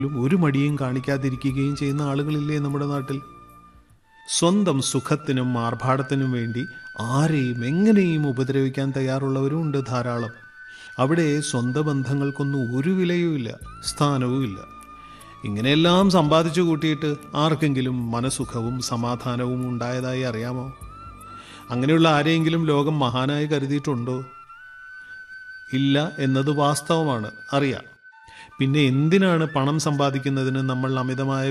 ഒരു മടിയും കാണിക്കാതിരിക്കുകയും ചെയ്യുന്ന ആളുകളില്ലേ നമ്മുടെ നാട്ടിൽ സ്വന്തം സുഖത്തിനും ആർഭാടത്തിനും വേണ്ടി ആരെയും എങ്ങനെയും ഉപദ്രവിക്കാൻ തയ്യാറുള്ളവരും ഉണ്ട് ധാരാളം അവിടെ സ്വന്തം ബന്ധങ്ങൾക്കൊന്നും ഒരു വിലയുമില്ല സ്ഥാനവുമില്ല ഇങ്ങനെയെല്ലാം സമ്പാദിച്ചു കൂട്ടിയിട്ട് ആർക്കെങ്കിലും മനസുഖവും സമാധാനവും ഉണ്ടായതായി അറിയാമോ അങ്ങനെയുള്ള ആരെയെങ്കിലും ലോകം മഹാനായി കരുതിയിട്ടുണ്ടോ ഇല്ല എന്നത് വാസ്തവമാണ് അറിയാം പിന്നെ എന്തിനാണ് പണം സമ്പാദിക്കുന്നതിന് നമ്മൾ അമിതമായ